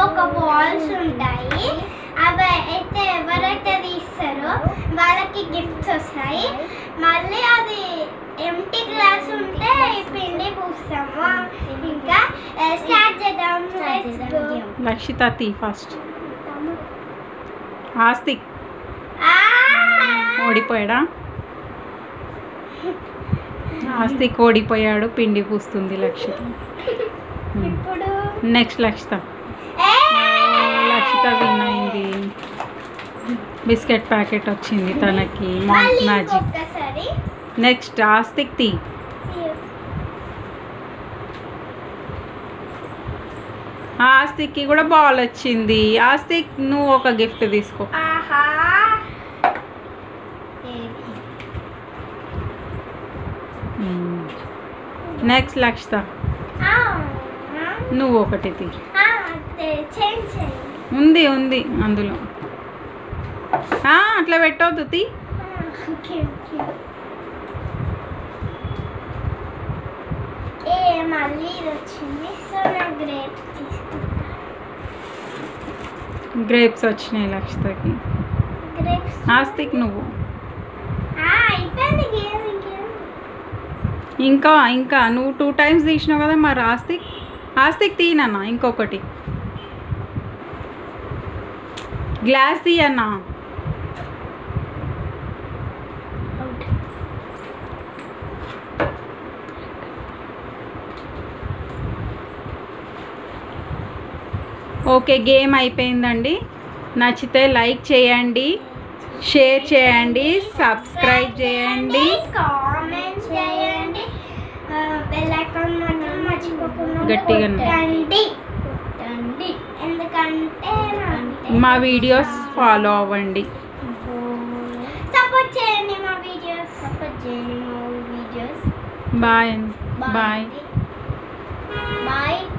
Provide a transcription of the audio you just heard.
ఒక బాల్స్ ఉంటాయి అవి అయితే ఎవరైతే తీస్తారో వాళ్ళకి గిఫ్ట్స్ వస్తాయి మళ్ళీ అది ఎంటీ గ్లాస్ ఉంటే ఈ పిండి పూస్తాము ఇంకా స్టార్ట్ చేద్దాం Let's go. లక్షిత తీ ఫస్ట్ ఆస్తిక్ ఆ! ఓడిపోయాడా ఆస్తిక్ ఓడిపోయాడు పిండి పూస్తుంది లక్షిత ఇప్పుడు నెక్స్ట్ లక్షిత ఏ! లక్షిత విన్ అయింది బిస్కెట్ ప్యాకెట్ వచ్చింది తనకి మాంట్ మళ్ళీ మ్యాజిక్ ఇంకొకసారి నెక్స్ట్ ఆస్తిక్ తీ ఆస్తిక్కి కూడా బాల్ వచ్చింది ఆస్తిక్ నువ్వు ఒక గిఫ్ట్ తీసుకో ఆహా నెక్స్ట్ లక్షిత ఆ, నువ్వు ఒకటి తీ ఆ, అదే, చేంజ్ చేయండి ఉంది ఉంది అందులో ఆ, అట్లా పెట్టవద్దు తీ ఆ, ఓకే ఓకే ఏ మళ్ళీ ఇది వచ్చింది సో నా గ్రేప్ తీసుకుంటా గ్రేప్స్ వచ్చినాయి లక్షితకి గ్రేప్స్ ఆస్తిక్ నువ్వు అయిపోయింది గేమ్ ఇంకేం ఇంకా ఇంకా నువ్వు టూ టైమ్స్ తీసినావు కదా మరి ఆస్తిక్ ఆస్తిక్ తీయనన్నా ఇంకొకటి గ్లాస్ తీయన్నా ఓకే గేమ్ అయిపోయిందండి నచ్చితే లైక్ చేయండి షేర్ చేయండి సబ్స్క్రైబ్ చేయండి కామెంట్ చేయండి బెల్ ఐకాన్ మాత్రం మర్చిపోకుండా గట్టిగా కొట్టండి కొట్టండి ఎందుకంటే మా వీడియోస్ ఫాలో అవ్వండి సపోర్ట్ చేయండి మా వీడియోస్ సపోర్ట్ చేయండి మా వీడియోస్ బాయ్ బాయ్ బాయ్